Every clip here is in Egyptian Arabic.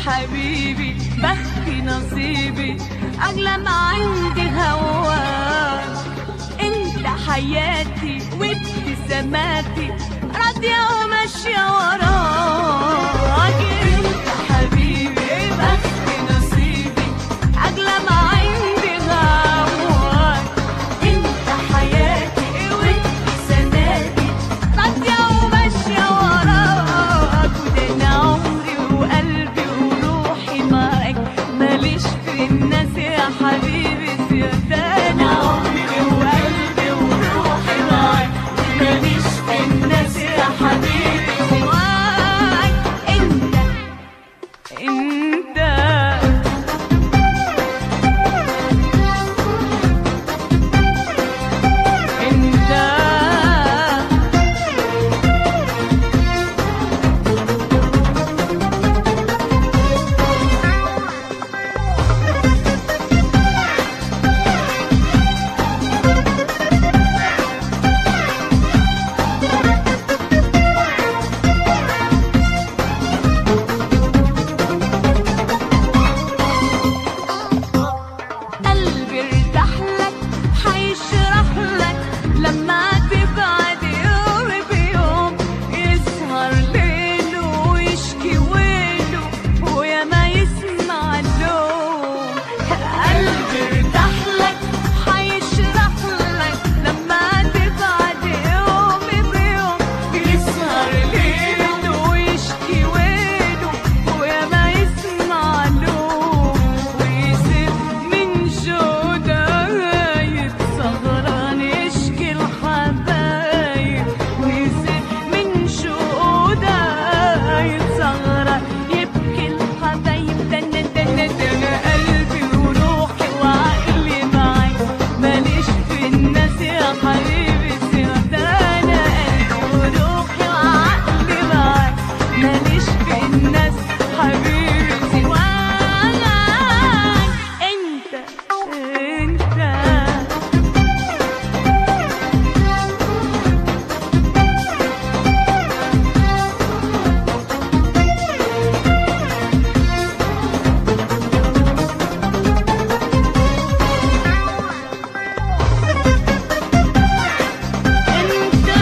حبيبي بختي نصيبي أغلى ما عندي هواك انت حياتي وابتساماتي راضية وماشية وراك انت حبيبي بختي نصيبي أغلى ما عندي هواك انت حياتي وابتساماتي راضية وماشية وراك وده أنا عمري وقلبي وروحي معاك ماليش في الناس يا حبيبي زيادة أنا عمري وقلبي وروحي معاك ماليش في الناس يا حبيبي سواك انت انت انت قلبي ارتاح لك حيشرح لك لما تبعد يوم بيوم يسهر ليله ويشكي ويله ويا ما يسمع اللوم قلبي ارتاح لك حيشرح لك لما تبعد يوم بيوم يسهر ليله ويشكي ويله ويا ما يسمع اللوم ويسيب من جوداية سهران يشكي الحبايب ويسيب من جوداية سهران يبكي الحبايب دنا دنا دنا قلبي وروحي وعقلي معاك ماليش في الناس يا حبيبي سواك انا قلبي وروحي وعقلي معاك ماليش في الناس حبيبي سواك انت انت انت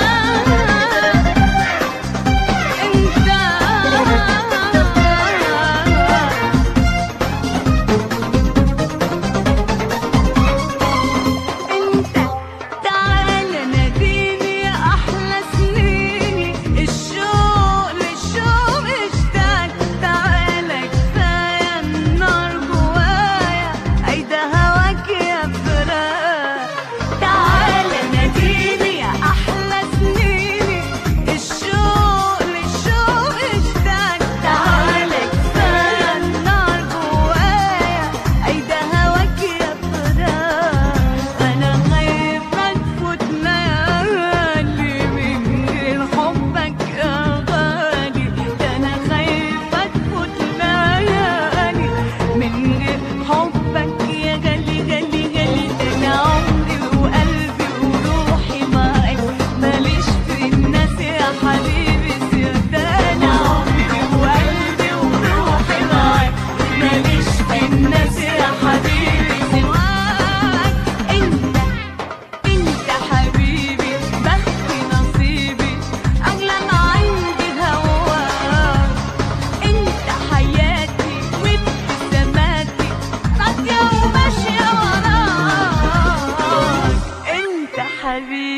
انت انت تعال ناديني يا احلى سنيني الشوق للشوق اشتاق تعال كفايه النار جوايا ايده هواك يا فراق تعال ناديني يا احلى سنيني الشوق للشوق اشتاق تعال كفايه النار جوايا ايده هواك يا فراق انا خايفه تفوت ليالي من غير حبك يا غالي انا خايفه تفوت ليالي من غير حبك يا غالي غالي غالي انا عمري وقلبي وروحي معاك ماليش في الناس يا حبيبي زيادة انا عمري وقلبي وروحي معاك ماليش في الناس يا حبيبي سواك انت انت حبيبي بختي نصيبي اغلى ما عندي هواك انت حياتي وابتساماتي راضية وماشية وراك انت حبيبي